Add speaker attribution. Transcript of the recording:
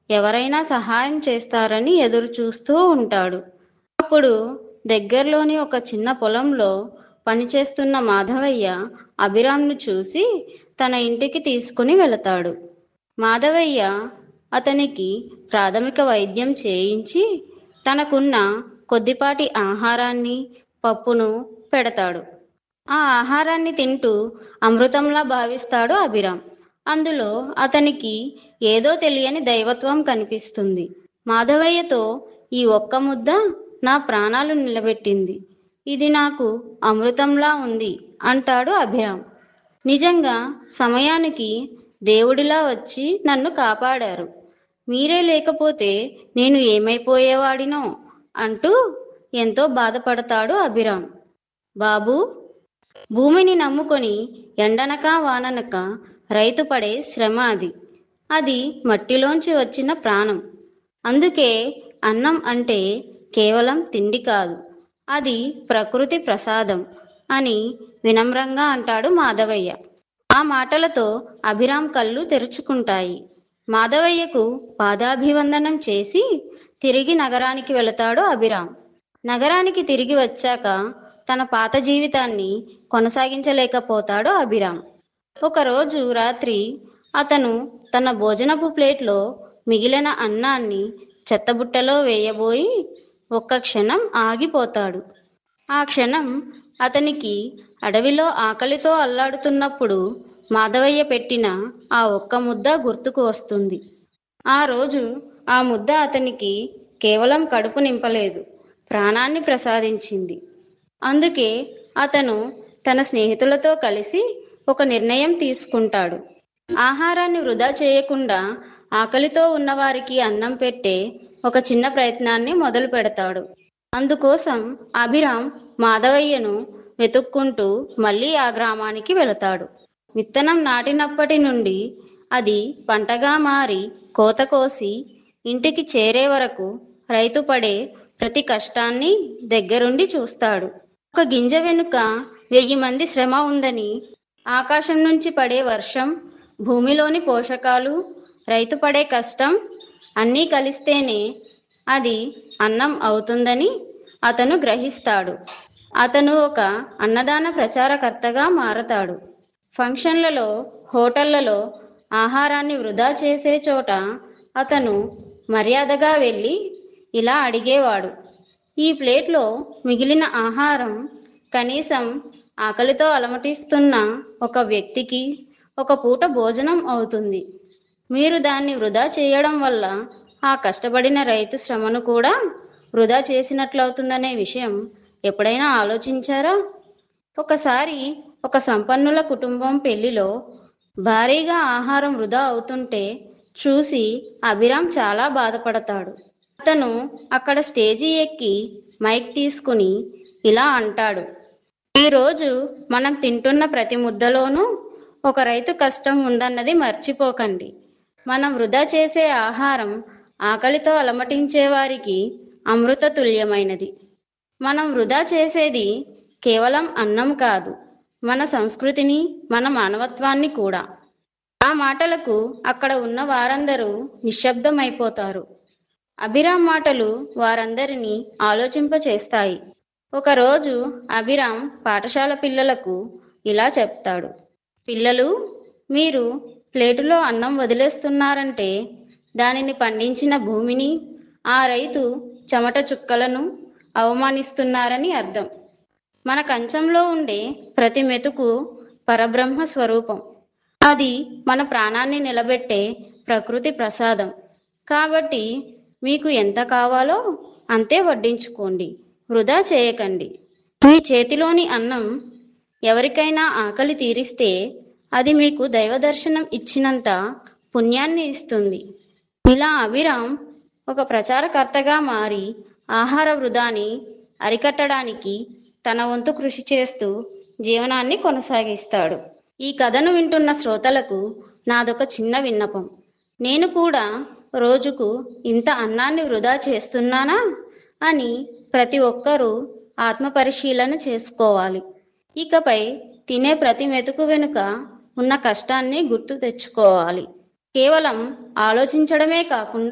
Speaker 1: ఎవరైనా సహాయం చేస్తారని ఎదురు చూస్తూ ఉంటాడు అప్పుడు దగ్గరలోని ఒక చిన్న పొలంలో పనిచేస్తున్న మాధవయ్య అభిరామ్ను చూసి తన ఇంటికి తీసుకుని వెళతాడు మాధవయ్య అతనికి ప్రాథమిక వైద్యం చేయించి తనకున్న కొద్దిపాటి ఆహారాన్ని పప్పును పెడతాడు ఆ ఆహారాన్ని తింటూ అమృతంలా భావిస్తాడు అభిరామ్ అందులో అతనికి ఏదో తెలియని దైవత్వం కనిపిస్తుంది మాధవయ్యతో ఈ ఒక్క ముద్ద నా ప్రాణాలు నిలబెట్టింది ఇది నాకు అమృతంలా ఉంది అంటాడు అభిరామ్ నిజంగా సమయానికి దేవుడిలా వచ్చి నన్ను కాపాడారు మీరే లేకపోతే నేను ఏమైపోయేవాడినో అంటూ ఎంతో బాధపడతాడు అభిరామ్ బాబు భూమిని నమ్ముకొని ఎండనక వాననక రైతు పడే శ్రమ అది అది మట్టిలోంచి వచ్చిన ప్రాణం అందుకే అన్నం అంటే కేవలం తిండి కాదు అది ప్రకృతి ప్రసాదం అని వినమ్రంగా అంటాడు మాధవయ్య ఆ మాటలతో అభిరామ్ కళ్ళు తెరుచుకుంటాయి మాధవయ్యకు పాదాభివందనం చేసి తిరిగి నగరానికి వెళతాడు అభిరామ్ నగరానికి తిరిగి వచ్చాక తన పాత జీవితాన్ని కొనసాగించలేకపోతాడు అభిరామ్ ఒకరోజు రాత్రి అతను తన భోజనపు ప్లేట్లో మిగిలిన అన్నాన్ని చెత్తబుట్టలో వేయబోయి ఒక్క క్షణం ఆగిపోతాడు ఆ క్షణం అతనికి అడవిలో ఆకలితో అల్లాడుతున్నప్పుడు మాధవయ్య పెట్టిన ఆ ఒక్క ముద్ద గుర్తుకు వస్తుంది ఆ రోజు ఆ ముద్ద అతనికి కేవలం కడుపు నింపలేదు ప్రాణాన్ని ప్రసాదించింది అందుకే అతను తన స్నేహితులతో కలిసి ఒక నిర్ణయం తీసుకుంటాడు ఆహారాన్ని వృధా చేయకుండా ఆకలితో ఉన్నవారికి అన్నం పెట్టే ఒక చిన్న ప్రయత్నాన్ని మొదలు పెడతాడు అందుకోసం అభిరామ్ మాధవయ్యను వెతుక్కుంటూ మళ్ళీ ఆ గ్రామానికి వెళతాడు విత్తనం నాటినప్పటి నుండి అది పంటగా మారి కోత కోసి ఇంటికి చేరే వరకు రైతు పడే ప్రతి కష్టాన్ని దగ్గరుండి చూస్తాడు ఒక గింజ వెనుక వెయ్యి మంది శ్రమ ఉందని ఆకాశం నుంచి పడే వర్షం భూమిలోని పోషకాలు రైతు పడే కష్టం అన్నీ కలిస్తేనే అది అన్నం అవుతుందని అతను గ్రహిస్తాడు అతను ఒక అన్నదాన ప్రచారకర్తగా మారతాడు ఫంక్షన్లలో హోటళ్లలో ఆహారాన్ని వృధా చేసే చోట అతను మర్యాదగా వెళ్ళి ఇలా అడిగేవాడు ఈ ప్లేట్లో మిగిలిన ఆహారం కనీసం ఆకలితో అలమటిస్తున్న ఒక వ్యక్తికి ఒక పూట భోజనం అవుతుంది మీరు దాన్ని వృధా చేయడం వల్ల ఆ కష్టపడిన రైతు శ్రమను కూడా వృధా చేసినట్లవుతుందనే విషయం ఎప్పుడైనా ఆలోచించారా ఒకసారి ఒక సంపన్నుల కుటుంబం పెళ్లిలో భారీగా ఆహారం వృధా అవుతుంటే చూసి అభిరామ్ చాలా బాధపడతాడు అతను అక్కడ స్టేజీ ఎక్కి మైక్ తీసుకుని ఇలా అంటాడు ఈరోజు మనం తింటున్న ప్రతి ముద్దలోనూ ఒక రైతు కష్టం ఉందన్నది మర్చిపోకండి మనం వృధా చేసే ఆహారం ఆకలితో అలమటించే వారికి అమృత తుల్యమైనది మనం వృధా చేసేది కేవలం అన్నం కాదు మన సంస్కృతిని మన మానవత్వాన్ని కూడా ఆ మాటలకు అక్కడ ఉన్న వారందరూ నిశ్శబ్దమైపోతారు అభిరామ్ మాటలు వారందరినీ ఆలోచింపచేస్తాయి ఒకరోజు అభిరామ్ పాఠశాల పిల్లలకు ఇలా చెప్తాడు పిల్లలు మీరు ప్లేటులో అన్నం వదిలేస్తున్నారంటే దానిని పండించిన భూమిని ఆ రైతు చెమట చుక్కలను అవమానిస్తున్నారని అర్థం మన కంచంలో ఉండే ప్రతి మెతుకు పరబ్రహ్మ స్వరూపం అది మన ప్రాణాన్ని నిలబెట్టే ప్రకృతి ప్రసాదం కాబట్టి మీకు ఎంత కావాలో అంతే వడ్డించుకోండి వృధా చేయకండి మీ చేతిలోని అన్నం ఎవరికైనా ఆకలి తీరిస్తే అది మీకు దైవ దర్శనం ఇచ్చినంత పుణ్యాన్ని ఇస్తుంది ఇలా అభిరామ్ ఒక ప్రచారకర్తగా మారి ఆహార వృధాని అరికట్టడానికి తన వంతు కృషి చేస్తూ జీవనాన్ని కొనసాగిస్తాడు ఈ కథను వింటున్న శ్రోతలకు నాదొక చిన్న విన్నపం నేను కూడా రోజుకు ఇంత అన్నాన్ని వృధా చేస్తున్నానా అని ప్రతి ఒక్కరూ ఆత్మపరిశీలన చేసుకోవాలి ఇకపై తినే ప్రతి మెతుకు వెనుక ఉన్న కష్టాన్ని గుర్తు తెచ్చుకోవాలి కేవలం ఆలోచించడమే కాకుండా